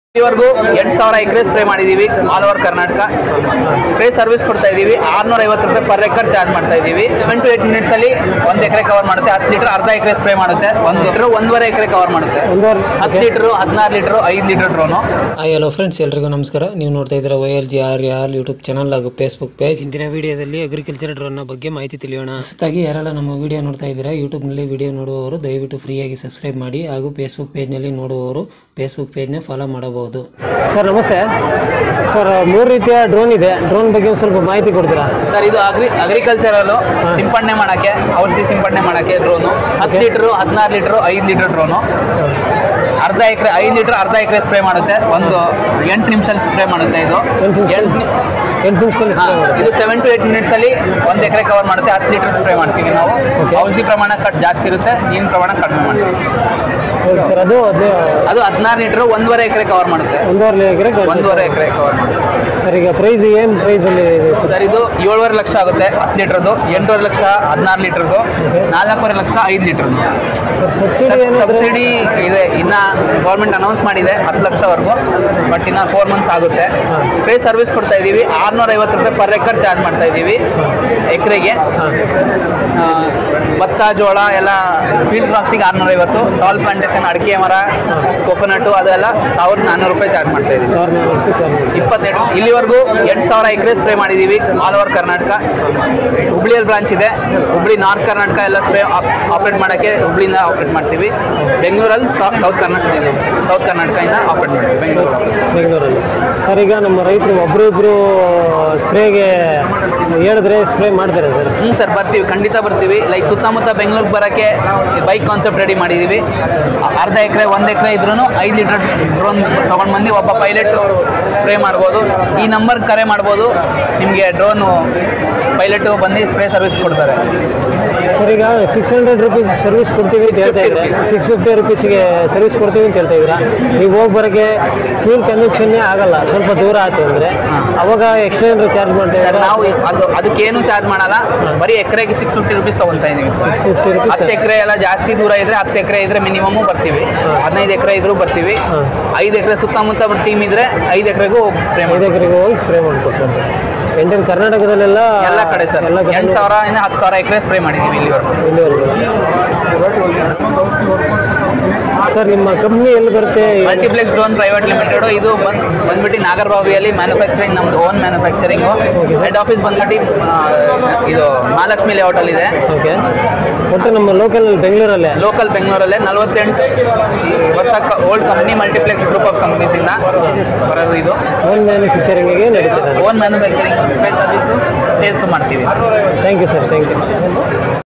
ಇಲ್ಲಿವರೆಗೂ ಎಂಟು ಸಾವಿರ ಎಕರೆ ಸ್ಪ್ರೇ ಮಾಡಿದ್ದೀವಿ all over Karnataka spray service ಕೊಡ್ತಾ ಇದ್ದೀವಿ ಆರ್ನೂರ ಐವತ್ತು ರೂಪಾಯಿ ಪರ್ ಎಕರ್ ಚಾರ್ಜ್ ಮಾಡ್ತಾ ಇದ್ದೀವಿ ಸೆವೆನ್ ಟು ಏಟ್ ಮಿನಿಟ್ಸ್ ಅಲ್ಲಿ ಒಂದು ಎಕರೆ ಕವರ್ ಮಾಡುತ್ತೆ ಹತ್ತು ಲೀಟರ್ ಅರ್ಧ ಎಕರೆ ಸ್ಪ್ರೇ ಮಾಡುತ್ತೆ ಒಂದು ಲೀಟರ್ ಒಂದೂವರೆ ಎಕರೆ ಕವರ್ ಮಾಡುತ್ತೆ ಒಂದೂವರೆ ಹತ್ತು ಲೀಟರ್ ಹದಿನಾರು ಲೀಟರ್ ಐದು litre drone hi hello friends ಎಲ್ರಿಗೂ ನಮಸ್ಕಾರ ನೀವು ನೋಡ್ತಾ ಇದ್ದೀರಾ Y L G R R YouTube channel ಹಾಗೂ ಫೇಸ್ಬುಕ್ ಪೇಜ್ ಇಂದಿನ ವಿಡಿಯೋದಲ್ಲಿ ಅಗ್ರಿಕಲ್ಚರ್ ಡ್ರೋನ್ನ ಬಗ್ಗೆ ಮಾಹಿತಿ ತಿಳಿಯೋಣ ಹೊಸದಾಗಿ ಯಾರೆಲ್ಲ ನಮ್ಮ ವಿಡಿಯೋ ನೋಡ್ತಾ ಇದ್ದೀರಾ ಯೂಟ್ಯೂಬ್ನಲ್ಲಿ ವಿಡಿಯೋ ನೋಡುವವರು ದಯವಿಟ್ಟು ಫ್ರೀಯಾಗಿ ಸಬ್ಸ್ಕ್ರೈಬ್ ಮಾಡಿ ಹಾಗೂ ಫೇಸ್ಬುಕ್ ಪೇಜ್ನಲ್ಲಿ ನೋಡುವವರು ಫೇಸ್ಬುಕ್ ಪೇಜ್ನ ಫಾಲೋ ಮಾಡಬಹುದು ಸರ್ ನಮಸ್ತೆ ಸರ್ ಮೂರು ರೀತಿಯ ಡ್ರೋನ್ ಇದೆ ಡ್ರೋನ್ ಬಗ್ಗೆ ಒಂದು ಸ್ವಲ್ಪ ಮಾಹಿತಿ ಕೊಡ್ತೀರಾ ಸರ್ ಇದು ಅಗ್ರಿ ಅಗ್ರಿಕಲ್ಚರಲ್ಲು ಸಿಂಪಡಣೆ ಮಾಡಕ್ಕೆ ಔಷಧಿ ಸಿಂಪಡಣೆ ಮಾಡಕ್ಕೆ ಡ್ರೋನು ಹತ್ತು ಲೀಟರ್ ಹದಿನಾರು ಲೀಟರ್ ಐದು ಲೀಟರ್ ಡ್ರೋನು ಅರ್ಧ ಎಕರೆ ಐದು ಲೀಟರ್ ಅರ್ಧ ಎಕರೆ ಸ್ಪ್ರೇ ಮಾಡುತ್ತೆ ಒಂದು ಎಂಟು ನಿಮಿಷದಲ್ಲಿ ಸ್ಪ್ರೇ ಮಾಡುತ್ತೆ ಇದು ಎಂಟು ನಿಮಿಷ? ಎಂಟು ನಿ- ಎಂಟು ನಿಮಿಷದಲ್ಲಿ ಹಾ, ಇದು ಸೆವೆನ್ ಟು ಏಟ್ ಮಿನಿಟ್ಸ್ ಅಲ್ಲಿ ಒಂದು ಎಕರೆ ಕವರ್ ಮಾಡುತ್ತೆ ಹತ್ತು ಲೀಟರ್ ಸ್ಪ್ರೇ ಮಾಡ್ತೀವಿ ನಾವು ಔಷಧಿ ಪ್ರಮಾಣ ಕಟ್ ಜಾಸ್ತಿ ಇರುತ್ತೆ ನೀರಿನ ಪ್ರಮಾಣ ಕಡಿಮೆ ಮಾಡ್ತೀವಿ ಓಕೆ ಸರ್ ಅದು ಅದೇ ಅದು ಹದಿನಾರು ಲೀಟರ್ ಒಂದೂವರೆ ಎಕರೆ ಕವರ್ ಮಾಡುತ್ತೆ ಒಂದೂವರೆ ಎಕರೆ ಒಂದೂವರೆ ಎಕರೆ ಕವರ್ ಮಾಡುತ್ತೆ ಸರ್ ಈಗ ಪ್ರೈಸ್ ಏನು ಪ್ರೈಸಲ್ಲಿ ಇದೆ ಸರ್ ಸರ್ ಇದು ಏಳುವರೆ ಲಕ್ಷ ಆಗುತ್ತೆ ಹತ್ತು ಲೀಟರ್ದು ಎಂಟೂವರೆ ಲಕ್ಷ ಹದಿನಾರು ಲೀಟರ್ದು ನಾಲ್ಕೂವರೆ ಲಕ್ಷ ಐದು ಲೀಟರ್ದು ಸರ್ ಸಬ್ಸಿಡಿ ಏನಾದರೂ ಸಬ್ಸಿಡಿ ಇದೆ ಇನ್ನ ಗೌರ್ಮೆಂಟ್ ಅನೌನ್ಸ್ ಮಾಡಿದೆ ಹತ್ತು ಲಕ್ಷವರೆಗೂ ಬಟ್ ಇನ್ನ ಫೋರ್ ಮಂತ್ಸ್ ಆಗುತ್ತೆ ಸ್ಪ್ರೇ ಸರ್ವಿಸ್ ಕೊಡ್ತಾ ಇದ್ದೀವಿ ಆರ್ನೂರ ಐವತ್ತು ರೂಪಾಯಿ ಪರ್ ಎಕರ್ ಚಾರ್ಜ್ ಮಾಡ್ತಾ ಇದ್ದೀವಿ ಎಕರೆಗೆ ಭತ್ತ ಜೋಳ ಎಲ್ಲ ಫೀಲ್ಡ್ ಕ್ರಾಪ್ಸಿಗೆ ಆರ್ನೂರ ಐವತ್ತು ಟಾಲ್ ಪ್ಲಾಂಟೇಶನ್ ಅಡಿಕೆ ಮರ ಕೊಕೊನಟ್ಟು ಅದೆಲ್ಲ ಸಾವಿರದ ನಾನ್ನೂರು ರೂಪಾಯಿ ಚಾರ್ಜ್ ಮಾಡ್ತಾ ಇದ್ದೀವಿ ಸಾವಿರ ನಾಲ್ಕು ಚಾರ್ಜ್ ಇಪ್ಪತ್ತೆಂಟು ಇಲ್ಲಿವರೆಗೂ ಎಂಟು ಸಾವಿರ ಎಕರೆ ಸ್ಪ್ರೇ ಮಾಡಿದ್ದೀವಿ ಆಲ್ ಓವರ್ ಕರ್ನಾಟಕ ಹುಬ್ಳಿಯಲ್ಲಿ ಬ್ರಾಂಚ್ ಇದೆ ಹುಬ್ಳಿ ನಾರ್ತ್ ಕರ್ನಾಟಕ ಎಲ್ಲ ಸ್ಪ್ರೇ ಆಪ್ರೇಟ್ ಮಾಡೋಕ್ಕೆ ಹುಬ್ಳಿಯಿಂದ ಆಪ್ರೇಟ್ ಮಾಡ್ತೀವಿ ಬೆಂಗಳೂರಲ್ಲಿ ಸೌತ್ ಕರ್ನಾಟಕ ಸೌತ್ ಕರ್ನಾಟಕದಿಂದ ಆಪ್ರೇಟ್ ಮಾಡ್ತೀವಿ ಬೆಂಗಳೂರು ಬೆಂಗಳೂರಲ್ಲಿ ಸರ್ ಈಗ ನಮ್ಮ ರೈತರು ಒಬ್ರು ಇಬ್ರು ಸ್ಪ್ರೇಗೆ ಹೇಳಿದ್ರೆ ಸ್ಪ್ರೇ ಮಾಡ್ತಾರೆ ಸರ್ ಹ್ಞೂ ಸರ್ ಬರ್ತೀವಿ ಖಂಡಿತ ಬರ್ತೀವಿ ಲೈಕ್ ಸುತ್ತಮುತ್ತ ಬೆಂಗಳೂರಿಗೆ ಬರೋಕ್ಕೆ ಬೈಕ್ ಕಾನ್ಸೆಪ್ಟ್ ರೆಡಿ ಮಾಡಿದ್ದೀವಿ ಅ- ಅರ್ಧ ಎಕರೆ ಒಂದು ಎಕರೆ ಇದ್ರೂ ಐದು ಲೀಟರ್ ಡ್ರೋನ್ ತೊಗೊಂಡು ಬಂದು ಒಬ್ಬ ಪೈಲಟ್ ಸ್ಪ್ರೇ ಮಾಡ್ಬೋದು ಈ ನಂಬರ್ ಕರೆ ಮಾಡ್ಬೋದು ನಿಮಗೆ ಡ್ರೋನು ಪೈಲಟು ಬಂದು ಸ್ಪ್ರೇ ಸರ್ವಿಸ್ ಕೊಡ್ತಾರೆ ಸರ್ ಈಗ ಸಿಕ್ಸ್ ಹಂಡ್ರೆಡ್ ರುಪೀಸ್ ಸರ್ವಿಸ್ ಕೊಡ್ತೀವಿ ಅಂತ ಹೇಳ್ತಾ ಇದ್ರೆ 650 ಸಿಕ್ಸ್ ಫಿಫ್ಟಿ ರುಪೀಸಿಗೆ ಸರ್ವಿಸ್ ಕೊಡ್ತೀವಿ ಅಂತ ಹೇಳ್ತಾ ಇದ್ದೀರಾ ನೀವು ಹೋಗಿ ಬರೋಕ್ಕೆ ಫ್ಯೂಲ್ ಕನ್ಸಂಪ್ಷನ್ನೇ ಆಗಲ್ಲ ಸ್ವಲ್ಪ ದೂರ ಆಯ್ತು ಅಂದರೆ ಅವಾಗ ಎಕ್ಸ್ಟ್ರಾ ಏನಾದ್ರು ಚಾರ್ಜ್ ಮಾಡ್ತಾ ಸರ್ ಇದ್ದೀರಾ ನಾವು ಅದು ಅದಕ್ಕೇನು ಚಾರ್ಜ್ ಮಾಡಲ್ಲ ಬರೀ ಎಕರೆಗೆ ಸಿಕ್ಸ್ ಫಿಫ್ಟಿ ರುಪೀಸ್ ತೊಗೊತಾ ಇದೀವಿ ಸಿಕ್ಸ್ ಫಿಫ್ಟಿ ರುಪೀಸ್ ಹತ್ತು ಎಕರೆ ಎಲ್ಲ ಜಾಸ್ತಿ ದೂರ ಇದ್ರೆ ಹತ್ತು ಎಕರೆ ಇದ್ರೆ ಮಿನಿಮಮ್ ಬರ್ತೀವಿ ಹದಿನೈದು ಎಕರೆ ಇದ್ರೂ ಬರ್ತೀವಿ ಹಾಂ. ಐದು ಎಕರೆ ಸುತ್ತಮುತ್ತ ಟೀಮ್ ಇದ್ರೆ ಐದು ಎಕರೆಗೂ ಸ್ಪ್ರೇ ಐದು ಮಾಡಿ ಎಕರೆಗೆ ಹೋಗಿ ಸ್ಪ್ರೇ ಮಾಡಿಕೊಡ್ತಾರೆ ಎಂಟೈನ್ ಕರ್ನಾಟಕದಲ್ಲೆಲ್ಲ ಎಲ್ಲ ಕಡೆ ಸರ್ ಎಲ್ಲ ಕಡೆ ಎಂಟು ಸಾವಿರ ಇಂದ ಹತ್ತು ಸಾವಿರ ಎಕರೆ ಸ್ಪ್ರೇ ಮಾಡಿದ್ದೀವಿ ಇಲ್ಲಿವರೆಗೂ ಇಲ್ಲಿವರೆಗೂ ಸರ್ ನಿಮ್ಮ ಕಂಪ್ನಿ ಎಲ್ಲಿ ಬರುತ್ತೆ ಮಲ್ಟಿಪ್ಲೆಕ್ಸ್ ಡ್ರೋನ್ ಪ್ರೈವೇಟ್ ಲಿಮಿಟೆಡ್ ಇದು ಬಂದ್ ಬಂದ್ಬಿಟ್ಟು ನಾಗರಬಾವಿಯಲ್ಲಿ ಮ್ಯಾನುಫ್ಯಾಕ್ಚರಿಂಗ್ ನಮ್ದು ಓನ್ ಮ್ಯಾನುಫ್ಯಾಕ್ಚರಿಂಗು ಹೆಡ್ ಆಫೀಸ್ ಬಂದ್ಬಿಟ್ಟು ಆ, ಇದು ಮಹಾಲಕ್ಷ್ಮಿ ಲೇಔಟಲ್ಲಿ ಇದೆ ಓಕೆ ಒಟ್ಟು ನಮ್ಮ ಲೋಕಲ್ ಬೆಂಗಳೂರಲ್ಲೇ ಲೋಕಲ್ ಬೆಂಗಳೂರಲ್ಲೇ ನಲವತ್ತೆಂಟು ವರ್ಷ old company multiplex group of ಕಂಪ್ನೀಸಿಂದ ಬರೋದು ಇದು ಓನ್ ಮ್ಯಾನುಫ್ಯಾಕ್ಚರಿಂಗಿಗೆ ನಡೀತದೆ own manufacturing space service sales ಮಾಡ್ತೀವಿ thank you sir thank you